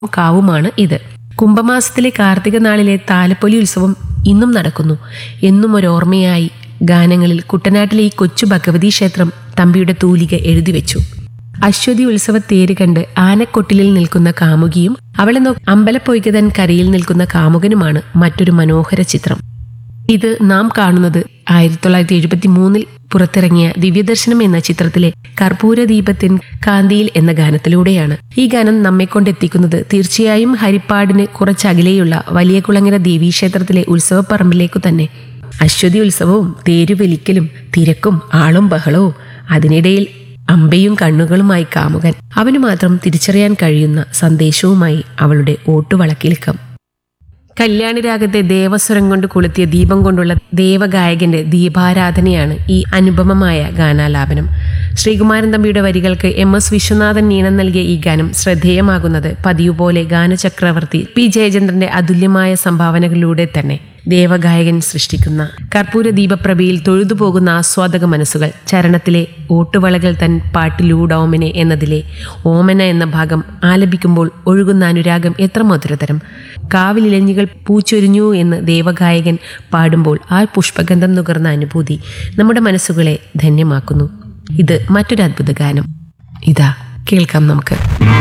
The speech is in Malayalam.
കാവുമാണ് ഇത് കുംഭമാസത്തിലെ കാർത്തിക നാളിലെ താലപ്പൊലി ഉത്സവം ഇന്നും നടക്കുന്നു എന്നും ഒരോർമ്മയായി ഗാനങ്ങളിൽ കുട്ടനാട്ടിലെ ഈ കൊച്ചു ഭഗവതി ക്ഷേത്രം തമ്പിയുടെ തൂലിക എഴുതിവെച്ചു അശ്വതി ഉത്സവ തേര് കണ്ട് ആനക്കൊട്ടിലിൽ നിൽക്കുന്ന കാമുകിയും അവളെ നോ അമ്പലപ്പൊയ്കതൻ കരയിൽ നിൽക്കുന്ന കാമുകനുമാണ് മറ്റൊരു മനോഹര ചിത്രം ഇത് നാം കാണുന്നത് ആയിരത്തി തൊള്ളായിരത്തി എഴുപത്തി മൂന്നിൽ പുറത്തിറങ്ങിയ ദിവ്യദർശനം എന്ന ചിത്രത്തിലെ കർപ്പൂര ദീപത്തിൻ കാന്തിയിൽ എന്ന ഗാനത്തിലൂടെയാണ് ഈ ഗാനം നമ്മെ കൊണ്ടെത്തിക്കുന്നത് തീർച്ചയായും ഹരിപ്പാടിന് കുറച്ചകലെയുള്ള വലിയ കുളങ്ങര ദേവീക്ഷേത്രത്തിലെ ഉത്സവപ്പറമ്പിലേക്കു തന്നെ അശ്വതി ഉത്സവവും തേരുവലിക്കലും തിരക്കും ആളും ബഹളവും അതിനിടയിൽ അമ്പയും കണ്ണുകളുമായി കാമുകൻ അവന് മാത്രം തിരിച്ചറിയാൻ കഴിയുന്ന സന്ദേശവുമായി അവളുടെ ഓട്ടുവളക്കിലുക്കം കല്യാണിരാഗത്തെ ദേവസ്വരം കൊണ്ട് കൊളുത്തിയ ദീപം കൊണ്ടുള്ള ദേവഗായകന്റെ ദീപാരാധനയാണ് ഈ അനുപമമായ ഗാനാലാപനം ശ്രീകുമാരൻ തമ്പിയുടെ വരികൾക്ക് എം എസ് വിശ്വനാഥൻ നീണം നൽകിയ ഈ ഗാനം ശ്രദ്ധേയമാകുന്നത് പതിവുപോലെ ഗാനചക്രവർത്തി പി ജയചന്ദ്രന്റെ അതുല്യമായ സംഭാവനകളിലൂടെ തന്നെ ദേവഗായകൻ സൃഷ്ടിക്കുന്ന കർപ്പൂര ദീപപ്രഭയിൽ തൊഴുതുപോകുന്ന ആസ്വാദക മനസ്സുകൾ ചരണത്തിലെ ഓട്ടുവളകൾ തൻ പാട്ടിലൂടോമനെ എന്നതിലെ ഓമന എന്ന ഭാഗം ആലപിക്കുമ്പോൾ ഒഴുകുന്ന അനുരാഗം എത്ര മധുരതരം കാവിലിലഞ്ഞികൾ പൂച്ചൊരിഞ്ഞു എന്ന് ദേവഗായകൻ പാടുമ്പോൾ ആ പുഷ്പഗന്ധം നുകർന്ന അനുഭൂതി നമ്മുടെ മനസ്സുകളെ ധന്യമാക്കുന്നു ഇത് മറ്റൊരു അദ്ഭുത ഗാനം ഇതാ കേൾക്കാം നമുക്ക്